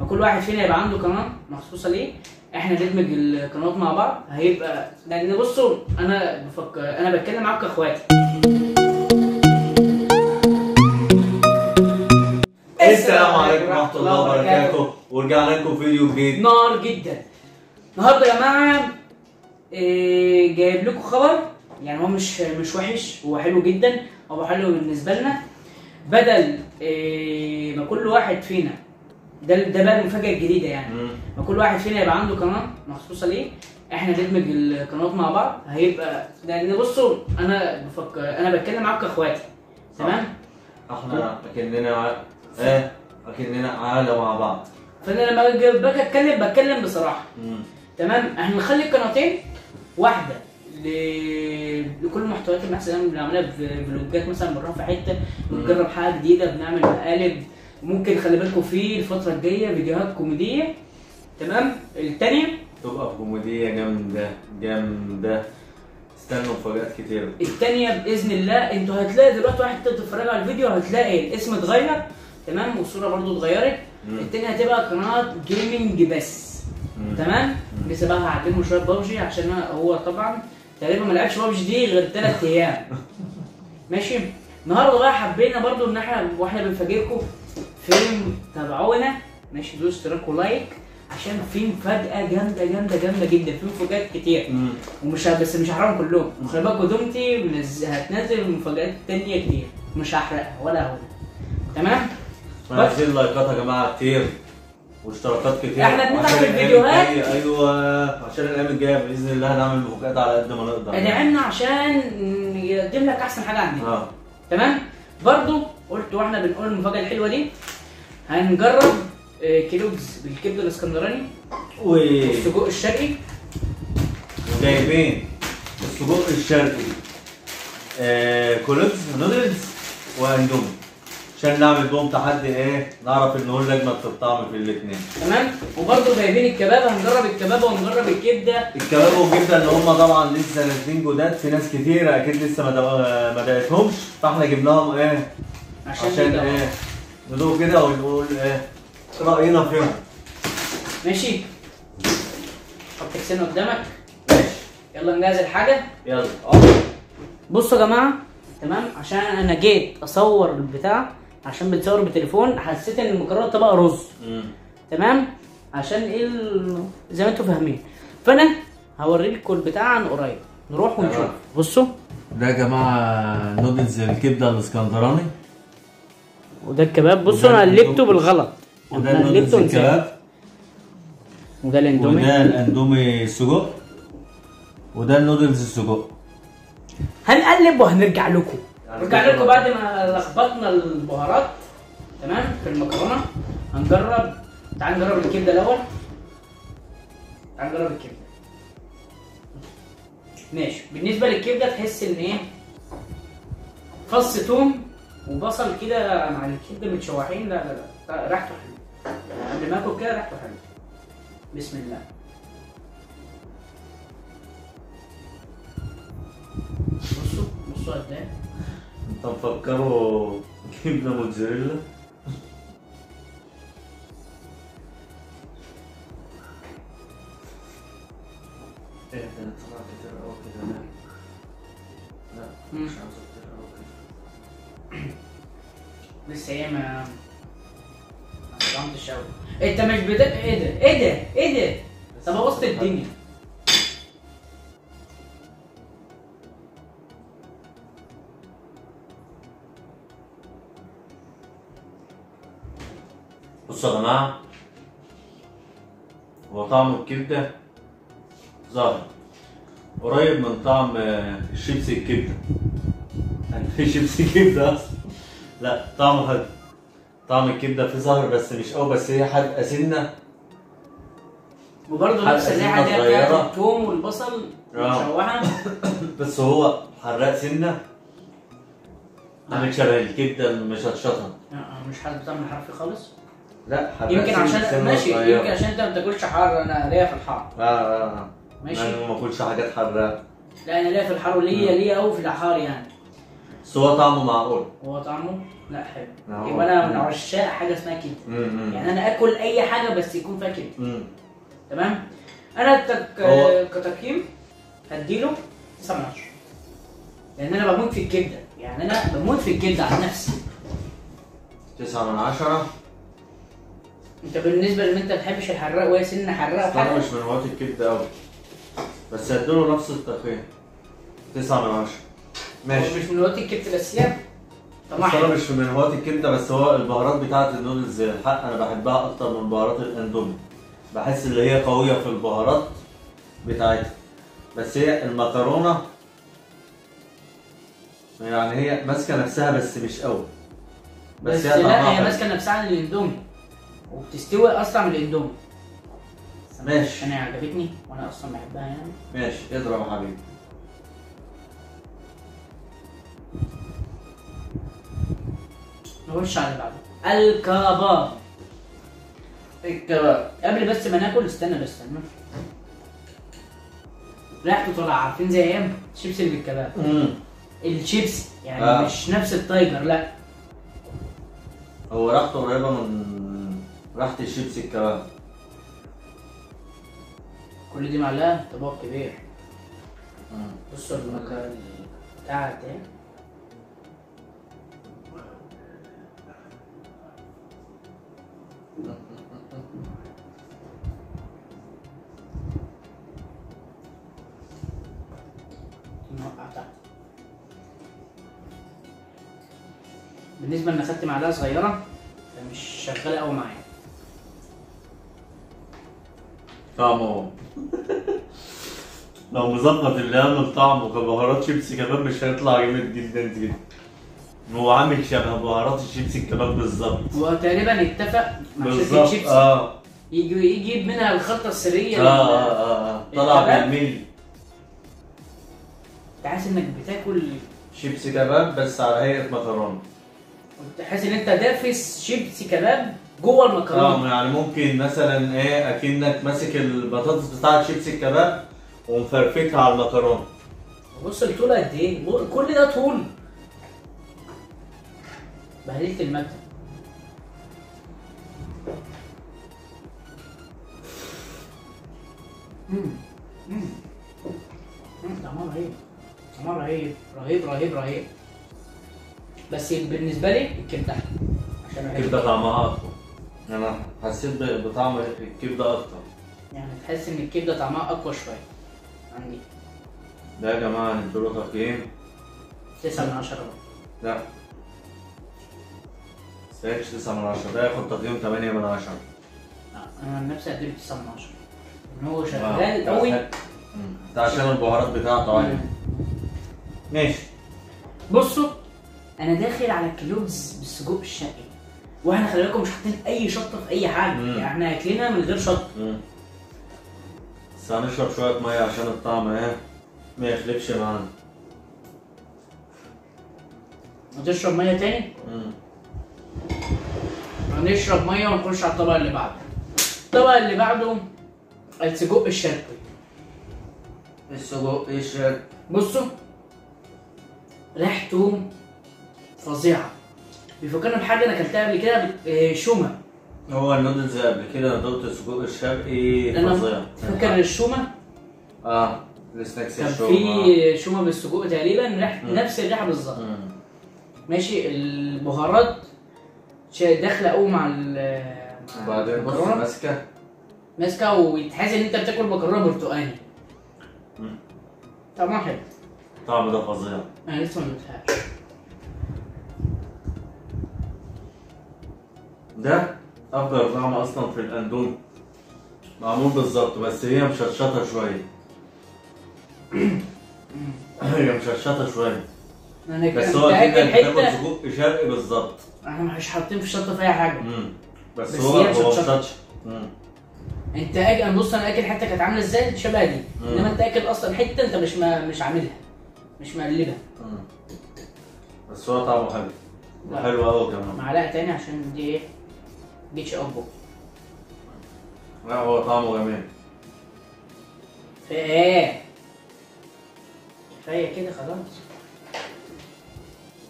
كل واحد فينا يبقى عنده قناه مخصوصه ليه احنا ندمج القنوات مع بعض هيبقى لان بصوا انا بفكر انا بتكلم معاكم كاخواتي السلام عليكم ورحمة الله وبركاته ورجعنا لكم فيديو جديد نار جدا النهارده يا جماعه إيه جايب لكم خبر يعني هو مش مش وحش هو حلو جدا هو حلو بالنسبه لنا بدل إيه ما كل واحد فينا ده ده بقى المفاجاه الجديده يعني مم. ما كل واحد فينا يبقى عنده قناه مخصوصه ليه احنا ندمج القنوات مع بعض هيبقى لان بصوا انا بفكر انا بتكلم معاكم كاخواتي تمام احنا اكننا ع- ايه اكننا عائلة مع بعض فانا لما باجي باجي اتكلم بتكلم بصراحه مم. تمام احنا نخلي قناتين واحده ل... لكل المحتويات اللي احنا بنعملها في فلوجات مثلا بنروح في حته بنجرب حاجه جديده بنعمل مقالب ممكن خلي بالكم في الفتره الجايه فيديوهات كوميديه تمام الثانيه تبقى كوميدية جامدة جامدة استنوا مفاجآت كتير الثانيه باذن الله انتوا هتلاقي دلوقتي واحد تتفرجوا على الفيديو هتلاقي الاسم اتغير تمام والصوره برضو اتغيرت مم. الثانيه هتبقى قناه جيمنج بس مم. تمام لسه بقى هعلمه شويه ببجي عشان أنا- هو طبعا تقريبا ما لعبش ببجي دي غير ثلاث ايام ماشي النهارده بقى حبينا برضو ان احنا واحنا بنفاجئكم فيلم تابعونا ماشي دوس اشتراك ولايك عشان في مفاجاه جامده جامده جامده جدا في مفاجآت كتير مم. ومش ه- بس مش هحرقهم كلهم وخلي بالكوا دومتي منز- هتنزل مفاجآت تانية كتير مش هحرقها ولا هقولها تمام احنا عايزين لايكات يا جماعة كتير واشتراكات كتير احنا بنتعب وعشان في الأيام الفيديوهات. الجاية- ايوه عشان الايام الجاية باذن الله هنعمل مفاجآت على قد ما نقدر ادعمنا عشان نقدم لك احسن حاجه عندنا اه تمام برضو قلت واحنا بنقول المفاجاه الحلوه دي هنجرب آه، كيلوجز بالكبده الاسكندراني والسجق الشرقي وجايبين السجق الشرقي آه كولوبس نودلز واندومي عشان نعمل بهم تحدي ايه نعرف ان هو اللجنه بتطعم في الاثنين تمام وبرضو جايبين الكباب هنجرب الكباب وهنجرب الكبده الكباب والجبنه اللي هم طبعا لسه نازلين جداد في ناس كتيره اكيد لسه ما دو- ما دقتهمش فاحنا جبناهم ايه عشان, عشان ندوق. ايه ندوق كده ونقول ايه راينا فيهم ماشي حط كسين قدامك ماشي يلا نجهز الحاجه يلا بصوا يا جماعه تمام عشان انا جيت اصور البتاع عشان بنصور بتليفون حسيت ان المكرونه طبق رز مم. تمام عشان ايه ال- زي ما انتوا فاهمين فانا هوريلكم البتاع عن قريب نروح ونشوف تمام. بصوا ده يا جماعه نودلز الكبده الاسكندراني وده الكباب بصوا وده انا الأندومي. قلبته بالغلط وده انا النودلز قلبته ونسيت الكباب وده الاندومي وده الاندومي السجق وده النودلز السجق هنقلب وهنرجع لكم يعني نرجع كده لكم بقى. بعد ما لخبطنا البهارات تمام في المكرونه هنجرب تعال نجرب الكبده الاول تعال نجرب الكبده ماشي بالنسبه للكبده تحس ان ايه فص توم وبصل كده مع الكبده متشوحين لا لا لا ريحته حلوه قبل ما اكل كده ريحته حلوه بسم الله بصوا بصوا قد ايه انت مفكره جبنه موتزاريلا ايه ده طلع كتير قوي كده لا لا مم. مش عاوز كتير قوي كده لسه ايه ما ما استلمتش قوي انت مش بدا ايه ده ايه ده ايه ده طب بوظت الدنيا بصوا يا جماعه هو طعم الكبده ظاهر قريب من طعم آه، الشيبسي الكبده يعني في شيبسي كبده اصلا لا طعمه حلو طعم الكبده فيه ظاهر بس مش قوي بس هي حادقه سنه وبرضه حلقة نفس الريحه سنة دي بتاعت صغيرة. الثوم والبصل آه. مشوحه بس هو حراق سنه عامل شبه الكبده المشطشطه آه، مش حاسس بطعم الحرفي خالص لا حراق يمكن سنة- عشان سنة ماشي صغيرة. يمكن عشان انت ما بتاكلش حار انا ليا في الحار اه اه اه ماشي انا ما باكلش حاجات حراقه لا انا ليا في الحار وليا ليا قوي في الحار يعني بس هو طعمه معقول هو طعمه لا حلو لا، هو- يبقى انا من عشاق حاجه اسمها كبده امم يعني انا اكل اي حاجه بس يكون فيها كبده امم تمام انا تك... هو- كتقييم هديله 9 من 10 لان انا بموت في الكبده يعني انا بموت في الكبده عن نفسي تسعة من عشرة انت بالنسبه لان انت ما بتحبش الحراق وهي سن حراق بس انا وحاجه مش من هواة الكبدة أوي بس هديله نفس التقييم تسعة من عشرة ماشي هو مش من هواة الكبده بس يعني طبعا بس انا حلو. مش من هواة الكبده بس هو البهارات بتاعت النودلز الحق انا بحبها اكتر من بهارات الاندومي بحس اللي هي قويه في البهارات بتاعتها بس هي المكرونه يعني هي ماسكه نفسها بس مش قوي بس, هي طعمها لا هي حلو. ماسكه نفسها عن الاندومي وبتستوي اسرع من الاندومي ماشي. انا عجبتني وانا اصلا بحبها يعني ماشي اضرب يا حبيبي نخش على اللي بعده الكباب الكباب قبل بس ما ناكل استنى بس استنى ريحته طالعه عارفين زي ايام شيبسي اللي بالكباب امم الشيبسي يعني آه. مش نفس التايجر لا هو ريحته قريبه من ريحه الشيبسي الكباب كل دي معلقه طبق كبير مم. بصوا المكان بتاعت ايه نوقع تحت بالنسبة ان اخدت معلقة صغيرة فمش شغالة قوي معايا طعمه لو مظبط اللي عامل طعمه كبهارات شيبسي كباب مش هيطلع جامد جدا جدا هو عامل شبه بهارات الشيبسي الكباب بالظبط هو تقريبا اتفق مع شركة بالظبط شيبسي اه يجي يجيب منها الخلطة السرية اه لل- اه اه آه. طلع الكباب؟ بالميل تحس انك بتاكل شيبسي كباب بس على هيئة مكرونة تحس ان انت دافس شيبسي كباب جوه المكرونه اه يعني ممكن مثلا ايه اكنك ماسك البطاطس بتاعت شيبسي الكباب ومفرفتها على المكرونة بص الطول قد ايه بص- كل ده طول بهدلت المكتب مم. مم. مم. طعمها رهيب طعمها رهيب رهيب رهيب رهيب بس بالنسبه لي الكبده أحلى. عشان بحب الكبدة طعمها أقوى أنا حسيت ب- بطعم الكبدة أكتر يعني تحس ان الكبده طعمها اقوى شويه عندي ده يا جماعة نديله تقييم 9 من 10 لا سيكش 9 من 10 ده ياخد تقييم 8 من 10 انا عن نفسي اديله 9 من 10 ان هو شغال قوي ده عشان البهارات بتاعته عالية ماشي بصوا انا داخل على كيلوز بالسجق الشقي واحنا خلي بالكم مش حاطين اي شطه في اي حاجه مم. يعني احنا اكلنا من غير شطه مم. بس هنشرب شوية مية عشان الطعم ايه ما يخلبش معانا هتشرب ميه تاني مم. هنشرب ميه ونخش على الطبق اللي بعده الطبق اللي بعده السجق الشرقي السجق الشرق بصوا ريحته فظيعه بيفكرني بحاجه انا اكلتها قبل كده بت- آه، شومه هو النودلز قبل كده انا دقت السجق الشرقي انا فظيع فاكر الشومه اه السناكس كان الشوم في شومه بالسجق تقريبا ريحه مم. نفس الريحه بالظبط مم. ماشي البهارات شا- داخله قوي مع ال مع وبعدين بص المكرونة. ماسكة ماسكه وتحس ان انت بتاكل مكرونه برتقاني مم. طعمها حلو الطعم ده فظيع انا لسه ما دوقتهاش ده افضل طعم اصلا في الاندومي معمول بالظبط بس هي مشطشطه شويه هي مشطشطه شويه انا بس كنت هو اكل كده بتاكل حته سجق شرقي بالظبط احنا مش حاطين في الشطه في اي حاجه مم. بس, بس هو هي هو مشطشطة. مشطشط مم. انت اكل انا بص انا اكل حته كانت عامله ازاي شبه دي مم. انما انت اكل اصلا حته انت مش ما مش عاملها مش مقلبها مم. بس هو طعمه حلو لا. وحلو قوي كمان معلقه تاني عشان دي ايه جيتش ابو لا هو طعمه جميل في ايه كفايه كده خلاص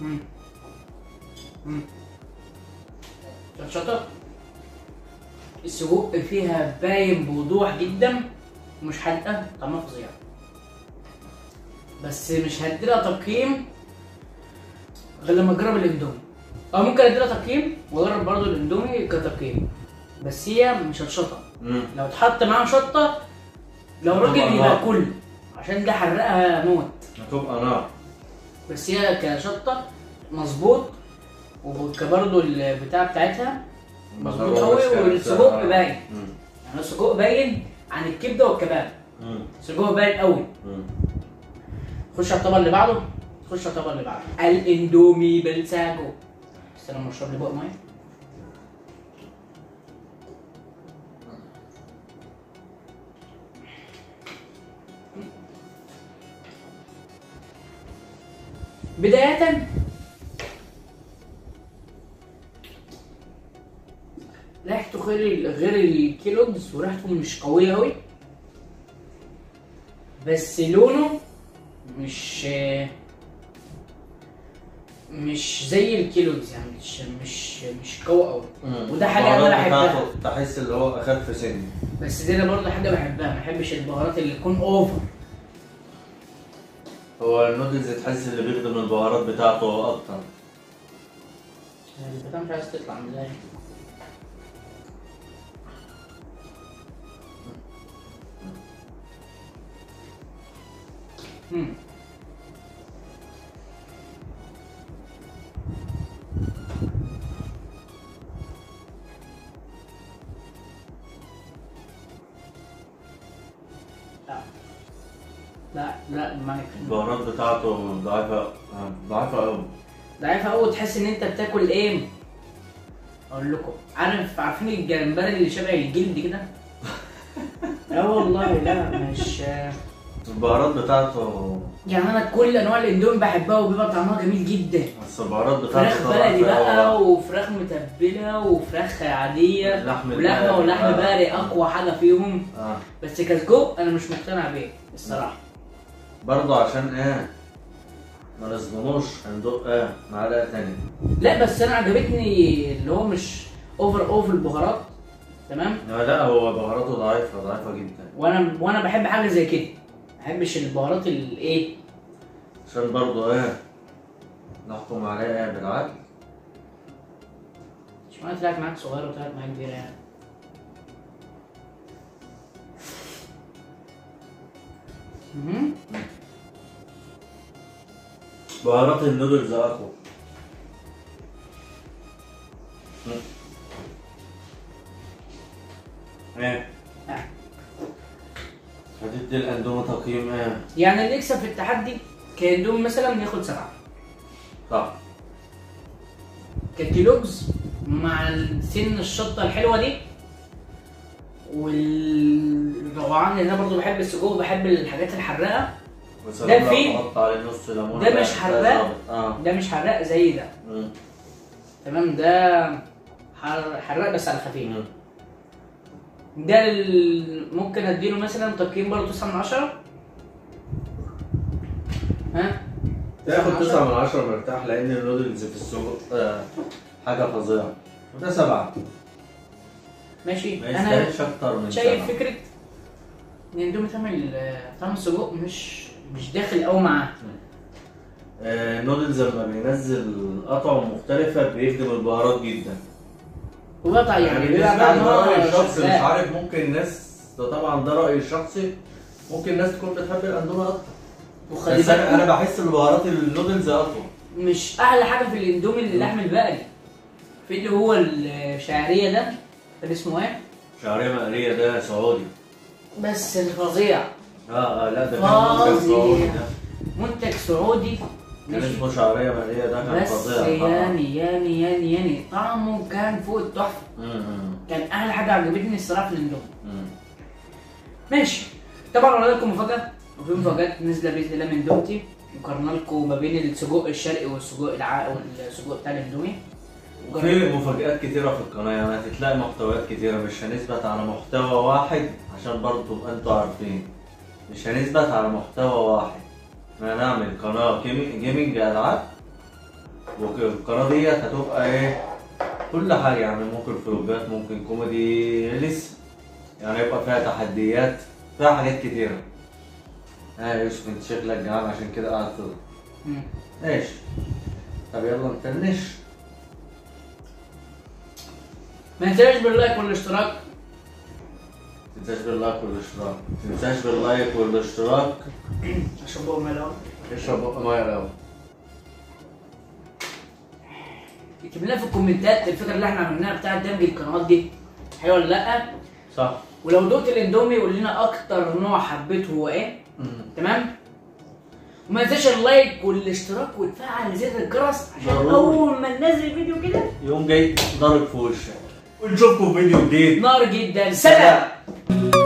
مم. مم. شطشطة السجق فيها باين بوضوح جدا ومش حادقة طعمها فظيع بس مش هديلها تقييم غير لما اجرب الاندومي او ممكن اديلها تقييم واجرب برضه الاندومي كتقييم بس هي مش شطشطة مم. لو اتحط معاها شطة لو راجل هتبقى يبقى نار. كل عشان ده حرقها موت هتبقى نار بس هي كشطة مظبوط وكبرضه البتاع بتاعتها مظبوط مكرونة قوي بس كانت- والسجق آه. باين مم. يعني السجق باين عن الكبده والكباب مم. السجق باين قوي مم. خش على الطبق اللي بعده خش على الطبق اللي بعده الاندومي بالساجو استنى اما اشرب لي بق ميه بداية ريحته غير غير الكيلوجز وريحته مش قوية أوي بس لونه مش مش زي الكيلوجز يعني مش مش مش قوي قوي مم. وده حاجة أنا البهارات بحبها. بتاعته تحس اللي هو اخف سن بس دي انا برضه حاجه بحبها ما بحبش البهارات اللي تكون اوفر هو النودلز تحس اللي بيخدم البهارات بتاعته اكتر يعني البتاع مش عايز تطلع من الاخر مم. لا لا لا المايك البهارات بتاعته ضعيفة آه، ضعيفة قوي ضعيفة أوي تحس إن أنت بتاكل إيه؟ أقول لكم عارف عارفين الجمبري اللي شبه الجلد كده؟ لا والله لا مش البهارات بتاعته يعني أنا كل أنواع الإندومي بحبها وبيبقى طعمها جميل جدا بس البهارات بتاعته فراخ طبعاً بلدي فيها- بقى وفراخ متبلة وفراخ عادية لحم ولحمة البقري ولحم بقى. بقري أقوى حاجة فيهم اه بس كسجق أنا مش مقتنع بيه الصراحة برضه عشان ايه ما نظلموش هندق ايه معلقة تانية لا بس أنا عجبتني اللي هو مش أوفر أوفر البهارات تمام؟ لا لا هو بهاراته ضعيفة ضعيفة جدا وانا وانا بحب حاجه زي كده ما بحبش البهارات الايه عشان برضه ايه نحكم عليه ايه بالعدل مش معنى طلعت معاك صغيره وطلعت معاك كبيره يعني مهم. بهارات النودلز اقوى مم. ايه آه. هتدي الاندومي تقييم ايه يعني اللي يكسب في التحدي كاندومي مثلا ياخد سبعه صح ككيلوجز مع سن الشطه الحلوه دي والروعان لان انا برضو بحب السجق وبحب الحاجات الحراقه بس ده لو فيه- حط عليه نص ليمون ده بقى مش زي حراق. ظابط. اه ده مش حراق زي ده مم. تمام ده حر- حراق بس على خفيف مم. ده ال- ممكن اديله مثلا تقييم برضه 9 من 10 ها تاخد 9 من 10 مرتاح لان النودلز في السوق آه، حاجه فظيعه وده سبعه ماشي ما انا يستاهلش اكتر من شايف سبعه فكره ان اندومي تعمل آه، طعم السجق مش مش داخل قوي معاه آه، النودلز لما بينزل اطعم مختلفه بيخدم البهارات جدا وبقطع يعني بيبقى بالنسبه بقى لي ده رايي نار الشخصي مش شغال. عارف ممكن الناس ده طبعا ده رايي الشخصي ممكن الناس تكون بتحب الاندومي اكتر وخلي بس انا انا بالك بحس ان بهارات النودلز اقوى مش احلى حاجه في الاندومي اللحم البقري في اللي هو الشعريه ده كان اسمه ايه شعريه مقليه ده سعودي بس فظيع اه اه لا ده كان منتج سعودي ده منتج سعودي كان ماشي اسمه شعريه مقليه ده كان بس فظيع ياني ياني ياني ياني طعمه كان فوق التحفه امم كان احلى حاجه عجبتني الصراحه في الاندومي امم ماشي طبعا قلنا لكم مفاجاه وفي مفاجات نازله باذن الله من دومتي وقارنا لكم ما بين السجق الشرقي والسجق الع والسجق بتاع الاندومي في مفاجآت كتيرة في القناة يعني هتلاقي محتويات كتيرة مش هنثبت على محتوى واحد عشان برضه تبقى انتوا عارفين مش هنثبت على محتوى واحد احنا هنعمل قناة جيمي- جيمنج ألعاب والقناه ديت هتبقى ايه كل حاجه يعني ممكن فلوجات ممكن كوميدي لسه يعني هيبقى فيها تحديات فيها حاجات كتيره اه يا يوسف انت شكلك جعان عشان كده قاعد تضرب مم. ماشي طب يلا نفنش ما تنساش باللايك والاشتراك متنساش باللايك والاشتراك متنساش باللايك والاشتراك عشان بقى ملعب اشرب بقى ميه الاول اكتب لنا في الكومنتات الفكره اللي احنا عملناها بتاعت دمج القنوات دي حلوه ولا لا صح ولو دوقت الاندومي قول لنا اكتر نوع حبيته هو ايه تمام وما تنساش اللايك والاشتراك وتفعل زر الجرس عشان ضروري. اول ما ننزل فيديو كده يوم جاي ضارب في وشك ونشوفكم في فيديو جديد نار جدا سلام